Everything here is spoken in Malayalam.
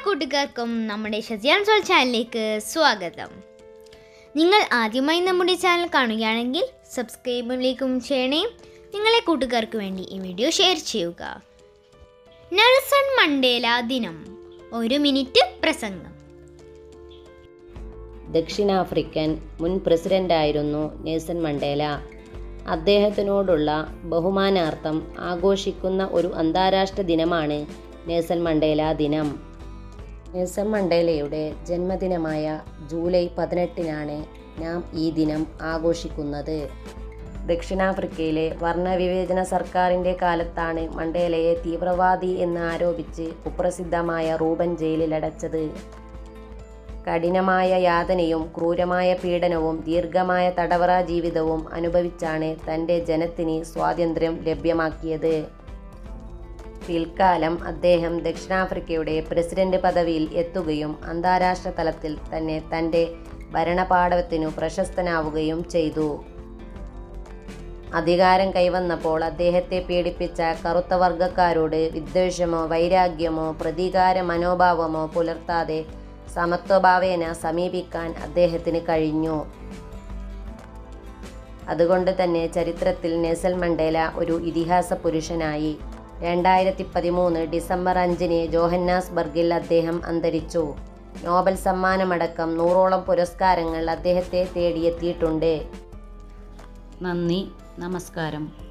കൂട്ടുകാർക്കും നമ്മുടെ ഷസിയാൻ സോൾ ചാനലിലേക്ക് സ്വാഗതം നിങ്ങൾ ആദ്യമായി നമ്മുടെ ചാനൽ കാണുകയാണെങ്കിൽ സബ്സ്ക്രൈബിലേക്കും ചെയ്യണേ നിങ്ങളെ കൂട്ടുകാർക്ക് വേണ്ടി ഈ വീഡിയോ ഷെയർ ചെയ്യുക നെൽസൺ മണ്ടേല ദിനം ഒരു മിനിറ്റ് പ്രസംഗം ദക്ഷിണാഫ്രിക്കൻ മുൻ പ്രസിഡന്റായിരുന്നു നെൽസൺ മണ്ടേല അദ്ദേഹത്തിനോടുള്ള ബഹുമാനാർത്ഥം ആഘോഷിക്കുന്ന ഒരു അന്താരാഷ്ട്ര ദിനമാണ് നെൽസൺ മണ്ടേല ദിനം നെൽസൺ മണ്ടേലയുടെ ജന്മദിനമായ ജൂലൈ പതിനെട്ടിനാണ് നാം ഈ ദിനം ആഘോഷിക്കുന്നത് ദക്ഷിണാഫ്രിക്കയിലെ വർണ്ണവിവേചന സർക്കാരിൻ്റെ കാലത്താണ് മണ്ടേലയെ തീവ്രവാദി എന്ന് ആരോപിച്ച് കുപ്രസിദ്ധമായ റൂബൻ ജയിലിലടച്ചത് കഠിനമായ യാതനയും ക്രൂരമായ പീഡനവും ദീർഘമായ തടവറ ജീവിതവും അനുഭവിച്ചാണ് തൻ്റെ ജനത്തിന് സ്വാതന്ത്ര്യം ലഭ്യമാക്കിയത് പിൽക്കാലം അദ്ദേഹം ദക്ഷിണാഫ്രിക്കയുടെ പ്രസിഡന്റ് പദവിയിൽ എത്തുകയും അന്താരാഷ്ട്ര തലത്തിൽ തന്നെ തൻ്റെ ഭരണപാടവത്തിനു പ്രശസ്തനാവുകയും ചെയ്തു അധികാരം കൈവന്നപ്പോൾ അദ്ദേഹത്തെ പീഡിപ്പിച്ച കറുത്ത വർഗക്കാരോട് വിദ്വേഷമോ വൈരാഗ്യമോ പ്രതികാര മനോഭാവമോ പുലർത്താതെ സമത്വഭാവേന സമീപിക്കാൻ അദ്ദേഹത്തിന് കഴിഞ്ഞു അതുകൊണ്ട് തന്നെ ചരിത്രത്തിൽ നെസൽ മണ്ടേല ഒരു ഇതിഹാസ പുരുഷനായി രണ്ടായിരത്തി പതിമൂന്ന് ഡിസംബർ അഞ്ചിന് ജോഹന്നാസ്ബർഗിൽ അദ്ദേഹം അന്തരിച്ചു നോബൽ സമ്മാനമടക്കം നൂറോളം പുരസ്കാരങ്ങൾ അദ്ദേഹത്തെ തേടിയെത്തിയിട്ടുണ്ട് നന്ദി നമസ്കാരം